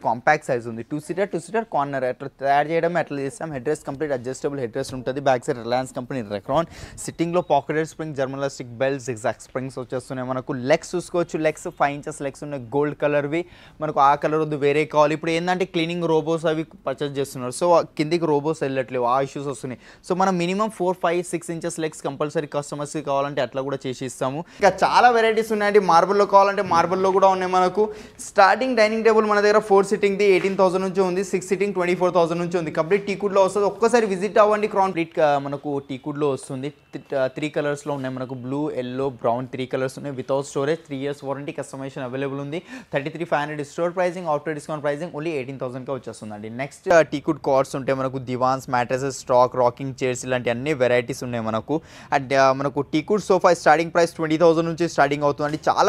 compact size ఉంది two seater two seater corner అట్లా తయారు చేయడం అట్లా చేస్తాం headrest complete adjustable headrest ఉంటుంది back side Reliance company Recron సిట్టింగ్లో pocketed spring German elastic belts exact springs వచ్చేస్తున్నాయి మనకు లెగ్స్ చూసుకోవచ్చు లెగ్స్ ఫైవ్ ఇంచెస్ లెగ్స్ ఉన్నాయి గోల్డ్ కలర్వి మనకు ఆ కలర్ వద్దు వేరే కావాలి ఇప్పుడు ఏంటంటే క్లీనింగ్ రోబోస్ అవి పర్చేస్ చేస్తున్నారు సో కిందికి రోబోస్ వెళ్ళట్లేవు ఆ ఇష్యూస్ వస్తున్నాయి సో మనం minimum four five six inches legs compulsory కస్టమర్స్కి కావాలంటే అట్లా కూడా చేసి ఇస్తాము ఇంకా చాలా వెరైటీస్ ఉన్నాయండి మార్బుల్లో కావాలంటే మార్బుల్లో కూడా ఉన్నాయి మనకు స్టార్టింగ్ డైనింగ్ టేబుల్ మన దగ్గర ఫోర్ సిట్టింగ్ది ఎయిటీన్ థౌసండ్ నుంచి ఉంది six sitting twenty four thousand నుంచి ఉంది కంప్లీట్ టీకుడ్లో వస్తుంది ఒక్కసారి విజిట్ అవ్వండి క్రాన్ కంప్లీట్ మనకు టీకుడ్లో వస్తుంది త్రీ కలర్స్లో ఉన్నాయి మనకు blue yellow brown three colours ఉన్నాయి without storage three years warranty customization available ఉంది thirty three five hundred store pricing after discount pricing only eighteen థౌసండ్కి వచ్చేస్తుందండి నెక్స్ట్ టీకుడ్ కార్డ్స్ ఉంటాయి మనకు divans mattresses stock rocking chairs ఇలాంటి అన్ని varieties ఉన్నాయి మనకు అండ్ మనకు teakwood sofa starting price twenty thousand నుంచి స్టార్టింగ్ అవుతుందండి చాలా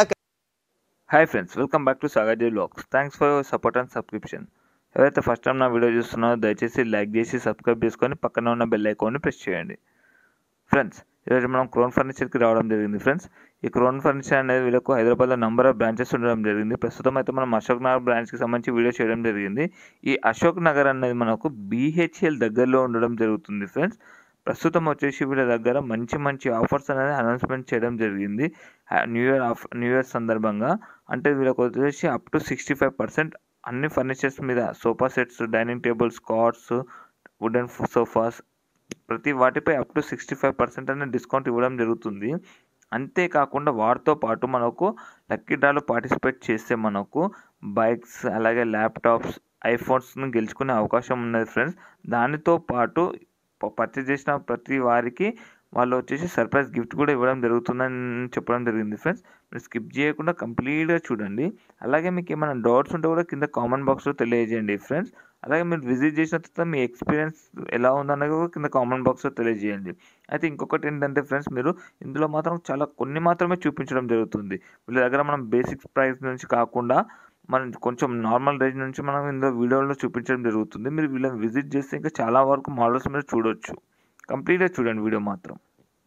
hi friends welcome back to Sagarji blogs thanks for your support and subscription ఎవరైతే ఫస్ట్ టైం నా వీడియో చూస్తున్నారో దయచేసి లైక్ చేసి సబ్స్క్రైబ్ చేసుకొని పక్కన ఉన్న బెల్ ఐకాన్ని ప్రెస్ చేయండి ఫ్రెండ్స్ ఈరోజు మనం క్రోన్ ఫర్నిచర్కి రావడం జరిగింది ఫ్రెండ్స్ ఈ క్రోన్ ఫర్నిచర్ అనేది వీళ్ళకు హైదరాబాద్లో నంబర్ ఆఫ్ బ్రాంచెస్ ఉండడం జరిగింది ప్రస్తుతం అయితే మనం అశోక్ నగర్ బ్రాంచ్కి సంబంధించి వీడియో చేయడం జరిగింది ఈ అశోక్ నగర్ అనేది మనకు బీహెచ్ఎల్ దగ్గరలో ఉండడం జరుగుతుంది ఫ్రెండ్స్ ప్రస్తుతం వచ్చేసి వీళ్ళ దగ్గర మంచి మంచి ఆఫర్స్ అనేది అనౌన్స్మెంట్ చేయడం జరిగింది new year of new year సందర్భంగా అంటే వీళ్ళకి వచ్చేసి up to sixty five percent అన్ని ఫర్నిచర్స్ మీద sofa sets dining tables cards wooden sofas ప్రతి వాటిపై up to sixty five percent అనేది డిస్కౌంట్ ఇవ్వడం జరుగుతుంది అంతేకాకుండా వాటితో పాటు మనకు లక్కీ డ్రాలో పార్టిసిపేట్ చేస్తే మనకు బైక్స్ అలాగే ల్యాప్టాప్స్ ఐఫోన్స్ని గెలుచుకునే అవకాశం ఉన్నది ఫ్రెండ్స్ దానితో పాటు పర్చేజ్ చేసిన ప్రతి వారికి వాళ్ళు వచ్చేసి సర్ప్రైజ్ గిఫ్ట్ కూడా ఇవ్వడం జరుగుతుందని చెప్పడం జరిగింది ఫ్రెండ్స్ మీరు స్కిప్ చేయకుండా కంప్లీట్గా చూడండి అలాగే మీకు ఏమైనా డౌట్స్ ఉంటే కూడా కింద కామెంట్ బాక్స్లో తెలియజేయండి ఫ్రెండ్స్ అలాగే మీరు విజిట్ చేసిన తర్వాత మీ ఎక్స్పీరియన్స్ ఎలా ఉందన్నది కూడా కింద కామెంట్ బాక్స్లో తెలియజేయండి అయితే ఇంకొకటి ఏంటంటే ఫ్రెండ్స్ మీరు ఇందులో మాత్రం చాలా కొన్ని మాత్రమే చూపించడం జరుగుతుంది వీళ్ళ దగ్గర మనం బేసిక్స్ ప్రైస్ నుంచి కాకుండా మనం కొంచెం నార్మల్ రేంజ్ నుంచి మనం ఇందులో వీడియోలో చూపించడం జరుగుతుంది మీరు వీళ్ళని విజిట్ చేస్తే ఇంకా చాలా వరకు మోడల్స్ మీరు చూడొచ్చు కంప్లీట్గా చూడండి వీడియో మాత్రం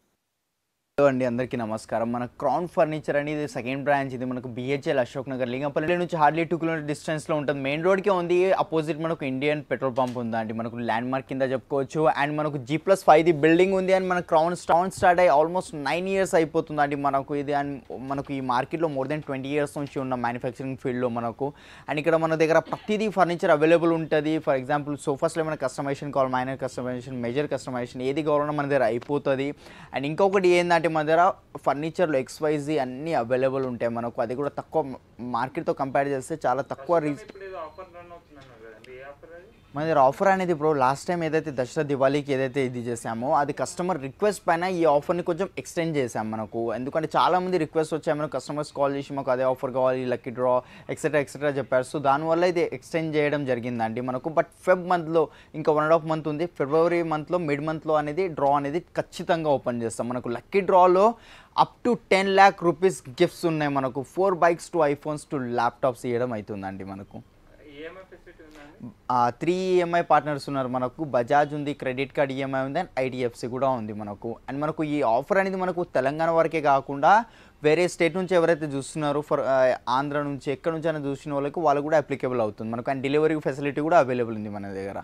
హలో అండి అందరికీ నమస్కారం మన క్రౌన్ ఫర్నిచర్ అనేది సెకండ్ బ్రాంచ్ ఇది మనకు బిహెచ్ఎల్ అశోక్ నగర్ లింగంపల్లి నుంచి హార్డ్లీ టూ కిలోమీటర్ డిస్టెన్స్లో ఉంటుంది మెయిన్ రోడ్కే ఉంది అపోజిట్ మనకు ఇండియన్ పెట్రోల్ పంప్ ఉందండి మనకు ల్యాండ్ మార్క్ కింద చెప్పుకోవచ్చు అండ్ మనకు G plus five the building ఉంది అండ్ మన క్రౌన్ స్టౌన్ స్టార్ట్ అయ్యి ఆల్మోస్ట్ నైన్ ఇయర్స్ అయిపోతుందండి మనకు ఇది అండ్ మనకు ఈ మార్కెట్లో మోర్ దెన్ ట్వంటీ ఇయర్స్ నుంచి ఉన్న మ్యానుఫ్యాక్చరింగ్ ఫీల్డ్లో మనకు అండ్ ఇక్కడ మన దగ్గర ప్రతిదీ ఫర్నిచర్ అవైలబుల్ ఉంటుంది ఫర్ ఎగ్జాంపుల్ సోఫాస్లో ఏమైనా కస్టమైజేషన్ కావాలి మైనర్ కస్టమైజేషన్ మేజర్ కస్టమైజేషన్ ఏది కావాలన్నా మన దగ్గర అయిపోతుంది అండ్ ఇంకొకటి ఏంటంటే మన దగ్గర ఫర్నిచర్లో ఎక్స్వైజీ అన్నీ అవైలబుల్ ఉంటాయి మనకు అది కూడా తక్కువ మార్కెట్తో కంపేర్ చేస్తే చాలా తక్కువ రీజ్ మన దగ్గర ఆఫర్ అనేది బ్రో లాస్ట్ టైం ఏదైతే దసరా దివాళీకి ఏదైతే ఇది చేసామో అది కస్టమర్ రిక్వెస్ట్ పైన ఈ ఆఫర్ని కొంచెం ఎక్స్టెండ్ చేసాం మనకు ఎందుకంటే చాలా మంది రిక్వెస్ట్ వచ్చాయి మనకు కస్టమర్స్ కాల్ చేసి మాకు అదే ఆఫర్ కావాలి లక్కీ డ్రా ఎక్సెట్రా ఎక్సెట్రా చెప్పారు సో దానివల్ల ఇది ఎక్స్టెండ్ చేయడం జరిగిందండి మనకు బట్ ఫెబ్ మంత్లో ఇంకా వన్ అండ్ హాఫ్ మంత్ ఉంది ఫిబ్రవరి మంత్లో మిడ్ మంత్లో అనేది డ్రా అనేది ఖచ్చితంగా ఓపెన్ చేస్తాం మనకు లక్కీ డ్రాలో up to ten lakh rupees gifts ఉన్నాయి మనకు four bikes two iPhones two laptops ఇవ్వడం అవుతుందండి మనకు త్రీ ఈఎంఐ పార్ట్నర్స్ ఉన్నారు మనకు బజాజ్ ఉంది క్రెడిట్ కార్డ్ ఈఎంఐ ఉంది అండ్ ఐడిఎఫ్సి కూడా ఉంది మనకు అండ్ మనకు ఈ ఆఫర్ అనేది మనకు తెలంగాణ వరకే కాకుండా వేరే స్టేట్ నుంచి ఎవరైతే చూస్తున్నారో ఫర్ ఆంధ్ర నుంచి ఎక్కడ నుంచి అయినా చూసిన వాళ్ళకి వాళ్ళు కూడా అప్లికేబుల్ అవుతుంది మనకు అండ్ డెలివరీ ఫెసిలిటీ కూడా అవైలబుల్ ఉంది మన దగ్గర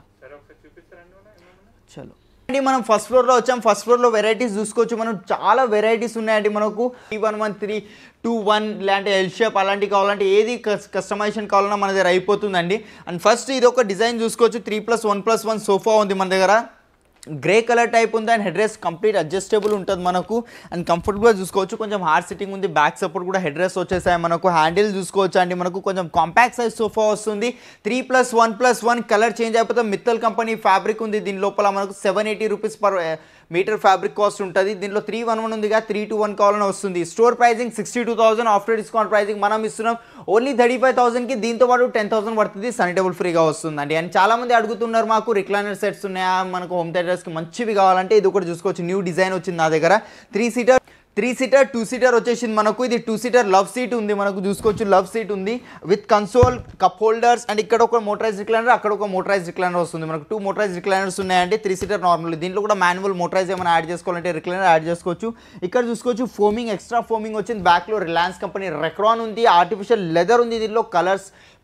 చలో అండి మనం ఫస్ట్ ఫ్లోర్లో వచ్చాం ఫస్ట్ ఫ్లోర్లో వెరైటీస్ చూసుకోవచ్చు మనం చాలా వెరైటీస్ ఉన్నాయండి మనకు three one one three two one ఇలాంటి ఎల్ షేప్ అలాంటివి కావాలంటే ఏది కస్టమైజేషన్ కావాలన్నా మన దగ్గర అయిపోతుందండి అండ్ ఫస్ట్ ఇది ఒక డిజైన్ చూసుకోవచ్చు three plus one plus one sofa ఉంది మన దగ్గర గ్రే కలర్ టైప్ ఉంది and headrest complete adjustable ఉంటుంది మనకు అండ్ కంఫర్టబుల్గా చూసుకోవచ్చు కొంచెం హార్డ్ సిట్టింగ్ ఉంది బ్యాక్ సపోర్ట్ కూడా హెడ్ రెస్ట్ వచ్చేసాయి మనకు హ్యాండిల్ చూసుకోవచ్చు అండి మనకు కొంచెం కాంపాక్ట్ సైజ్ సోఫా వస్తుంది three plus one plus one colour change అయిపోతే మిత్తల్ కంపెనీ ఫ్యాబ్రిక్ ఉంది దీని లోపల మనకు seven eighty rupees per metre fabric cost ఉంటుంది దీంట్లో త్రీ వన్ వన్ ఉందిగా త్రీ టూ వన్ కావాలని వస్తుంది store pricing sixty two thousand after discount pricing మనం ఇస్తున్నాం ఓన్లీ థర్టీ ఫైవ్ థౌసండ్కి దీంతో పాటు టెన్ థౌసండ్ పడుతుంది సనిటబుల్ ఫ్రీగా వస్తుందండి అండ్ చాలా మంది అడుగుతున్నారు మాకు రిక్లైనర్ సెట్స్ ఉన్నాయా మనకు హోమ్ థియేటర్స్కి మంచివి కావాలంటే ఇది ఒకటి చూసుకోవచ్చు న్యూ డిజైన్ వచ్చింది నా దగ్గర three seater three seater two seater వచ్చేసింది మనకు ఇది టూ సీటర్ లవ్ సీట్ ఉంది మనకు చూసుకోవచ్చు లవ్ సీట్ ఉంది with console cup holders and ఇక్కడ ఒక మోటరైజ్ రిక్లైనర్ అక్కడ ఒక మోటరైజ్ రిక్లైనర్ వస్తుంది మనకు టూ మోటరైజ్ రిక్లైనర్స్ ఉన్నాయండి త్రీ సీటర్ నార్మల్ దీంట్లో కూడా మాన్యువల్ మోటరైజ్ ఏమైనా యాడ్ చేసుకోవాలంటే రిక్లైనర్ యాడ్ చేసుకోవచ్చు ఇక్కడ చూసుకోవచ్చు ఫోమింగ్ ఎక్స్ట్రా ఫోమింగ్ వచ్చింది బ్యాక్లో రిలయన్స్ కంపెనీ రెక్రాన్ ఉంది ఆర్టిఫిషియల్ లెదర్ ఉంది దీనిలో కలర్స్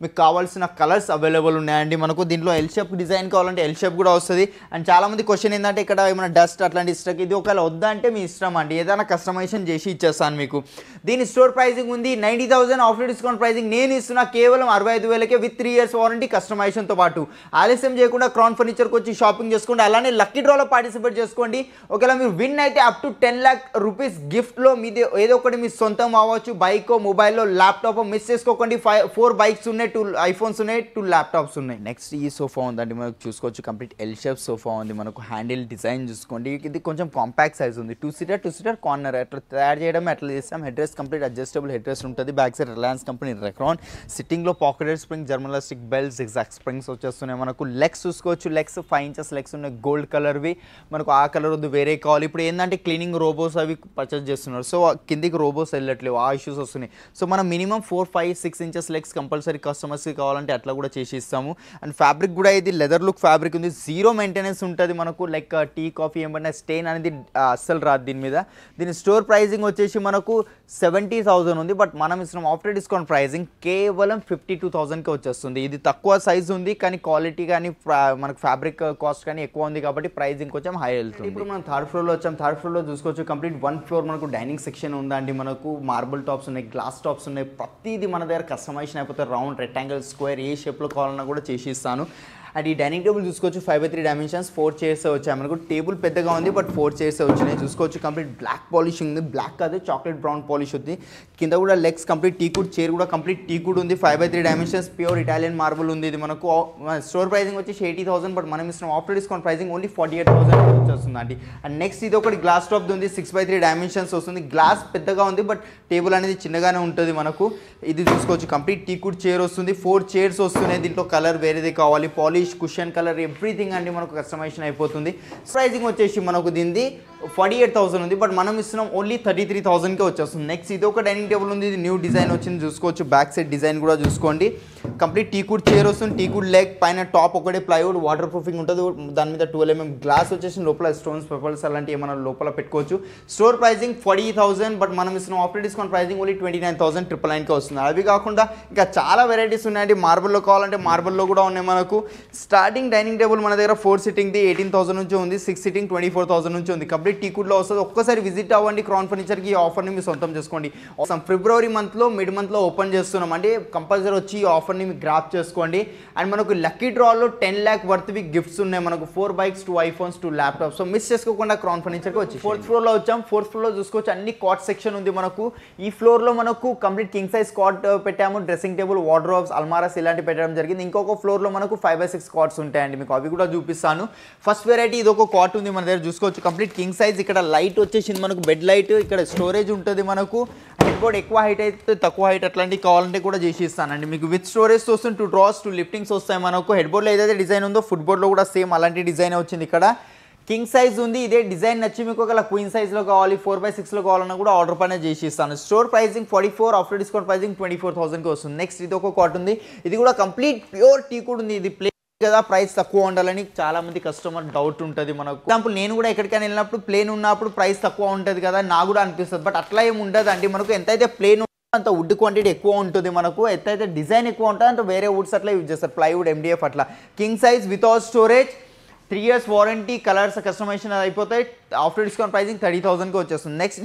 మీకు కావాల్సిన కలర్స్ అవైలబుల్ ఉన్నాయండి మనకు దీంట్లో ఎల్ షేప్ డిజైన్ కావాలంటే ఎల్ షేప్ కూడా వస్తుంది అండ్ చాలామంది క్వశ్చన్ ఏంటంటే ఇక్కడ ఏమైనా డస్ట్ అట్లాంటి ఇష్టం ఇది ఒకవేళ వద్దా అంటే మీ ఇష్టం అండి ఏదైనా కస్టమైజేషన్ చేసి ఇచ్చేస్తాను మీకు దీని స్టోర్ ప్రైసింగ్ ఉంది ninety thousand after discount pricing నేను ఇస్తున్నా కేవలం అరవై ఐదు వేలకే విత్ త్రీ ఇయర్స్ వారంటీ కస్టమైజేషన్తో పాటు ఆలస్యం చేయకుండా క్రౌన్ ఫర్నిచర్కి వచ్చి షాపింగ్ చేసుకోండి అలానే లక్కీ డ్రాలో పార్టిసిపేట్ చేసుకోండి ఒకవేళ మీరు విన్ అయితే up to ten lakh rupees గిఫ్ట్లో మీది ఏదో ఒకటి మీ సొంతం అవ్వచ్చు బైక్ మొబైల్లో ల్యాప్టాప్ మిస్ చేసుకోకండి ఫైవ్ ఫోర్ బైక్స్ ఉన్నాయి టూ ఐఫోన్స్ ఉన్నాయి టూ ల్యాప్టాప్స్ ఉన్నాయి నెక్స్ట్ ఈ సోఫా ఉందండి మనకు చూసుకోవచ్చు కంప్లీట్ ఎల్ షేప్ సోఫా ఉంది మనకు హ్యాండిల్ డిజైన్ చూసుకోండి ఇది కొంచెం కాంపాక్ట్ సైజ్ ఉంది two seater two seater corner అట్లా తయారు చేయడం ఎట్లా చేస్తాం headrest complete adjustable headrest ఉంటుంది back side Reliance company Recron సిట్టింగ్లో pocketed spring German elastic belts exact springs వచ్చేస్తున్నాయి మనకు లెగ్స్ చూసుకోవచ్చు లెగ్స్ ఫైవ్ ఇంచెస్ లెగ్స్ ఉన్నాయి గోల్డ్ కలర్వి మనకు ఆ కలర్ వద్దు వేరే కావాలి ఇప్పుడు ఏంటంటే క్లీనింగ్ రోబోస్ అవి పర్చేస్ చేస్తున్నారు సో కిందికి రోబోస్ వెళ్ళట్లేవు ఆ ఇష్యూస్ వస్తున్నాయి సో మనం minimum four five six inches legs compulsory కస్టమర్స్కి కావాలంటే అట్లా కూడా చేసి ఇస్తాము అండ్ ఫ్యాబ్రిక్ కూడా ఇది లెదర్ లుక్ ఫ్యాబ్రిక్ ఉంది జీరో మెయింటెనెన్స్ ఉంటుంది మనకు లైక్ టీ కాఫీ ఏమన్నా స్టెయిన్ అనేది ఆ, అస్సలు రాదు దీని మీద దీని స్టోర్ ప్రైజింగ్ వచ్చేసి మనకు సెవెంటీ థౌసండ్ ఉంది బట్ మనం ఇస్తున్నాం ఆఫ్టర్ డిస్కౌంట్ ప్రైజింగ్ కేవలం ఫిఫ్టీ టూ థౌసండ్కి వచ్చేస్తుంది ఇది తక్కువ సైజ్ ఉంది కానీ క్వాలిటీ కానీ ఫ్రా- మనకు ఫ్యాబ్రిక్ కాస్ట్ కానీ ఎక్కువ ఉంది కాబట్టి ప్రైజింగ్ కొంచెం హై వెళ్తుంది ఇప్పుడు మనం థర్డ్ ఫ్లోర్లో వచ్చాం థర్డ్ ఫ్లోర్లో చూసుకోవచ్చు కంప్లీట్ వన్ ఫ్లోర్ మనకు డైనింగ్ సెక్షన్ ఉందండి మనకు మార్బుల్ టాప్స్ ఉన్నాయి గ్లాస్ టాప్స్ ఉన్నాయి ప్రతిదీ మన దగ్గర కస్టమైజేషన్ అయిపోతే రౌండ్ రెక్టాంగిల్ స్క్వేర్ ఏ షేప్లో కావాలన్నా కూడా చేసి ఇస్తాను అండ్ ఈ డైనింగ్ టేబుల్ చూసుకోవచ్చు five by three dimensions four chairs వచ్చాయి మనకు టేబుల్ పెద్దగా ఉంది బట్ ఫోర్ చైర్స్ వచ్చినాయి చూసుకోవచ్చు కంప్లీట్ బ్లాక్ పాలిష్ ఉంది బ్లాక్ కాదు చాక్లెట్ బ్రౌన్ పాలిష్ ఉంది కింద కూడా లెగ్స్ కంప్లీట్ టీకుడ్ చైర్ కూడా కంప్లీట్ టీకుడ్ ఉంది five by three dimensions pure Italian marble ఉంది ఇది మనకు స్టోర్ ప్రైసింగ్ వచ్చేసి ఎయిటీ థౌసండ్ బట్ మనం ఇస్తున్న after discount pricing only forty eight thousand వచ్చేస్తుందండి అండ్ నెక్స్ట్ ఇది ఒకటి గ్లాస్ టాప్ ఉంది సిక్స్ బై త్రీ డైమెన్షన్స్ వస్తుంది గ్లాస్ పెద్దగా ఉంది బట్ టేబుల్ అనేది చిన్నగానే ఉంటుంది మనకు ఇది చూసుకోవచ్చు కంప్లీట్ టీకుడ్ చైర్ వస్తుంది ఫోర్ చైర్స్ వస్తున్నాయి దీంట్లో కలర్ వేరేది కావాలి పాలిష్ కుషన్ కలర్ ఎవ్రీథింగ్ అండి మనకు కస్టమైజేషన్ అయిపోతుంది ప్రైజింగ్ వచ్చేసి మనకు దీనిది ఫార్టీ ఎయిట్ థౌసండ్ ఉంది బట్ మనం ఇస్తున్నాం ఓన్లీ థర్టీ త్రీ థౌసండ్కే వచ్చేస్తుంది నెక్స్ట్ ఇది ఒక డైనింగ్ టేబుల్ ఉంది ఇది న్యూ డిజైన్ వచ్చింది చూసుకోవచ్చు బ్యాక్ సైడ్ డిజైన్ కూడా చూసుకోండి కంప్లీట్ టీకుడ్ చైర్ వస్తుంది టీకుడ్ లెగ్ పైన టాప్ ఒకటే ప్లైవుడ్ వాటర్ ప్రూఫింగ్ ఉంటుంది దాని మీద ట్వెల్వ్ ఎంఎం గ్లాస్ వచ్చేసి లోపల స్టోన్స్ పెపల్స్ అలాంటివి ఏమైనా లోపల పెట్టుకోవచ్చు store pricing forty thousand but మనం ఇస్తున్నాం after discount pricing only twenty nine thousand triple నైన్కే వస్తుంది అవి కాకుండా ఇంకా చాలా వెరైటీస్ ఉన్నాయండి మార్బుల్లో కావాలంటే మార్బుల్లో కూడా ఉన్నాయి మనకు స్టార్టింగ్ డైనింగ్ టేబుల్ మన దగ్గర ఫోర్ సిట్టింగ్ది ఎయిటీన్ థౌసండ్ నుంచి ఉంది six sitting twenty four thousand నుంచి ఉంది కంప్లీట్ టీకుడ్లో వస్తుంది ఒక్కసారి విజిట్ అవ్వండి క్రౌన్ ఫర్నిచర్కి ఈ ఆఫర్ని మీరు సొంతం చేసుకోండి ఫిబ్రవరి మంత్లో మిడ్ మంత్లో ఓపెన్ చేస్తున్నాం అంటే కంపల్సరీ వచ్చి ఈ ఆఫర్ని మీరు గ్రాప్ చేసుకోండి అండ్ మనకు లక్కీ డ్రాలో టెన్ ల్యాక్ వర్త్వి గిఫ్ట్స్ ఉన్నాయి మనకు four bikes two iPhones two laptops so miss చేసుకోకుండా క్రౌన్ ఫర్నిచర్కి వచ్చి ఫోర్త్ ఫ్లోర్లో వచ్చాం ఫోర్త్ ఫ్లోర్లో చూసుకోవచ్చు అన్ని కాట్ సెక్షన్ ఉంది మనకు ఈ ఫ్లోర్లో మనకు కంప్లీట్ కింగ్ సైజ్ కాట్ పెట్టాము డ్రెస్సింగ్ టేబుల్ వార్డ్రోబ్స్ అల్మారాస్ ఇలాంటి పెట్టడం జరిగింది ఇంకొక ఫ్లోర్లో మనకు ఫైవ్ బై సిక్స్ కాట్స్ ఉంటాయండి మీకు అవి కూడా చూపిస్తాను ఫస్ట్ వెరైటీ ఇది ఒక కాట్ ఉంది మన దగ్గర చూసుకోవచ్చు కంప్లీట్ కింగ్ సైజ్ ఇక్కడ లైట్ వచ్చేసింది మనకు బెడ్ లైట్ ఇక్కడ స్టోరేజ్ ఉంటుంది మనకు హెడ్ బోర్డ్ ఎక్కువ హైట్ అయితే తక్కువ హైట్ అట్లాంటివి కావాలంటే కూడా చేసి ఇస్తానండి మీకు విత్ స్టోరేజ్ వస్తుంది టూ డ్రాస్ టూ లిఫ్టింగ్స్ వస్తాయి మనకు హెడ్ బోర్డ్లో ఏదైతే డిజైన్ ఉందో ఫుట్ బోర్డ్లో కూడా సేమ్ అలాంటి డిజైన్ వచ్చింది ఇక్కడ కింగ్ సైజ్ ఉంది ఇదే డిజైన్ నచ్చి మీకు ఒకవేళ క్వీన్ సైజ్లో కావాలి ఫోర్ బై సిక్స్లో కావాలన్నా కూడా ఆర్డర్ పైన చేసి ఇస్తాను store pricing forty four after discount pricing twenty four థౌసండ్కి వస్తుంది నెక్స్ట్ ఇది ఒక కాట్ ఉంది ఇది కూడా కంప్లీట్ ప్యూర్ టీ కూడా ఉంది ఇది ప్లే కదా ప్రైస్ తక్కువ ఉండాలని చాలా మంది కస్టమర్ డౌట్ ఉంటుంది మనకు ఎగ్జాంపుల్ నేను కూడా ఎక్కడికైనా వెళ్ళినప్పుడు ప్లేన్ ఉన్నప్పుడు ప్రైస్ తక్కువ ఉంటుంది కదా నాకు కూడా అనిపిస్తుంది బట్ అట్లా ఏమి ఉండదు అండి మనకు ఎంతైతే ప్లేన్ అంత వుడ్ క్వాంటిటీ ఎక్కువ ఉంటుంది మనకు ఎంతైతే డిజైన్ ఎక్కువ ఉంటుంది అంత వేరే వుడ్స్ అట్లా యూజ్ చేస్తారు ప్లైవుడ్ ఎండిఎఫ్ అట్లా king size without storage three years warranty colours customization అయిపోతాయి ఆఫ్టర్ డిస్కౌంట్ ప్రైసింగ్ థర్టీ థౌసండ్కి వచ్చేస్తుంది నెక్స్ట్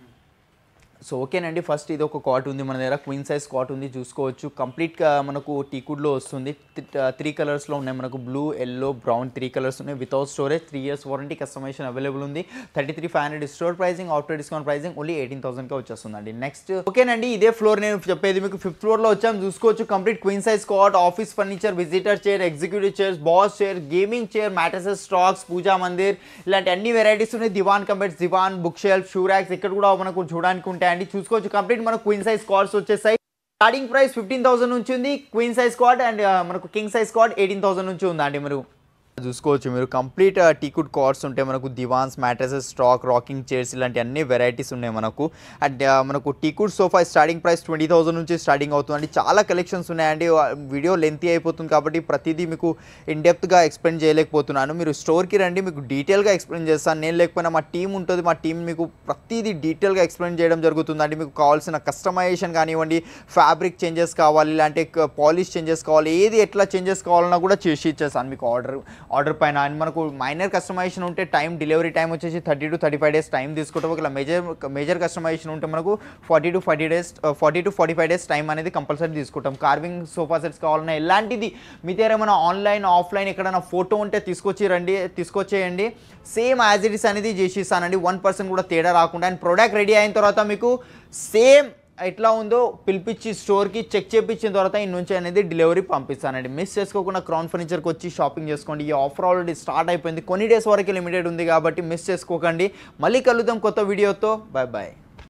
సో ఓకేనండి ఫస్ట్ ఇది ఒక కాట్ ఉంది మన దగ్గర క్వీన్ సైజ్ కాట్ ఉంది చూసుకోవచ్చు కంప్లీట్గా మనకు టీకుడ్లో వస్తుంది త్రీ కలర్స్లో ఉన్నాయి మనకు blue yellow brown three colours ఉన్నాయి without storage three years warranty customization available ఉంది thirty three five hundred store pricing after discount pricing only eighteen థౌసండ్కి వచ్చేస్తుందండి నెక్స్ట్ ఓకేనండి ఇదే ఫ్లోర్ నేను చెప్పేది మీకు ఫిఫ్త్ ఫ్లోర్లో వచ్చాము చూసుకోవచ్చు complete queen size cot office furniture visitor chair executive chairs boss chair gaming chair mattresses stacks puja mandir ఇలాంటి అన్ని వెరైటీస్ ఉన్నాయి దివాన్ కంపెట్స్ divan book shelf shoe racks ఇక్కడ కూడా మనకు చూడడానికి ఉంటాయండి చూసుకోవచ్చు కంప్లీట్ మనకు క్వీన్ సైజ్ కార్డ్స్ వచ్చేసాయి స్టార్టింగ్ ప్రైస్ ఫిఫ్టీన్ థౌసండ్ నుంచి ఉంది క్వీన్ సైజ్ కార్డ్ అండ్ మనకు king size cot eighteen thousand నుంచి ఉందండి మీరు చూసుకోవచ్చు మీరు కంప్లీట్ టీకుడ్ కార్డ్స్ ఉంటాయి మనకు divans mattresses stock rocking chairs ఇలాంటి అన్ని వెరైటీస్ ఉన్నాయి మనకు అండ్ ఆ, మనకు teakwood sofa starting price twenty thousand నుంచి స్టార్టింగ్ అవుతుందండి చాలా కలెక్షన్స్ ఉన్నాయండి ఆ, వీడియో లెంతీ అయిపోతుంది కాబట్టి ప్రతిదీ మీకు ఇన్ డెప్త్గా ఎక్స్ప్లెయిన్ చేయలేకపోతున్నాను మీరు స్టోర్కి రండి మీకు డీటెయిల్గా ఎక్స్ప్లెయిన్ చేస్తాను నేను లేకపోయినా మా టీం ఉంటుంది మా టీం మీకు ప్రతిదీ డీటెయిల్గా ఎక్స్ప్లెయిన్ చేయడం జరుగుతుందండి మీకు కావాల్సిన కస్టమైజేషన్ కానివ్వండి ఫ్యాబ్రిక్ చేంజెస్ కావాలి ఇలాంటి పాలిష్ చేంజెస్ కావాలి ఏది ఎట్లా చేంజెస్ కావాలన్నా కూడా చేసి ఇచ్చేస్తాను మీకు ఆర్డర్ ఆర్డర్ పైన అండ్ మనకు మైనర్ కస్టమైజేషన్ ఉంటే టైం డెలివరీ టైం వచ్చేసి thirty to thirty five days time తీసుకుంటాం ఒకవేళ మేజర్ మేజర్ కస్టమైజేషన్ ఉంటే మనకు forty to forty days forty to forty five days time అనేది కంపల్సరీ తీసుకుంటాం కార్వింగ్ సోఫా సెట్స్ కావాలన్నా ఎలాంటిది మీ దగ్గర ఏమైనా ఆన్లైన్ ఆఫ్లైన్ ఎక్కడైనా ఫోటో ఉంటే తీసుకొచ్చి రండి తీసుకొచ్చేయండి సేమ్ యాజ్ ఇట్ ఇస్ అనేది చేసి ఇస్తానండి వన్ పర్సెంట్ కూడా తేడా రాకుండా అండ్ ప్రోడక్ట్ రెడీ అయిన తర్వాత మీకు సేమ్ ఎట్లా ఉందో పిలిపించి స్టోర్కి చెక్ చేయించిన తర్వాత ఈ నుంచి అనేది డెలివరీ పంపిస్తానండి మిస్ చేసుకోకుండా క్రౌన్ ఫర్నిచర్కి వచ్చి షాపింగ్ చేసుకోండి ఈ ఆఫర్ ఆల్రెడీ స్టార్ట్ అయిపోయింది కొన్ని డేస్ వరకు లిమిటెడ్ ఉంది కాబట్టి మిస్ చేసుకోకండి మళ్ళీ కలుద్దాం కొత్త వీడియోతో బాయ్ బాయ్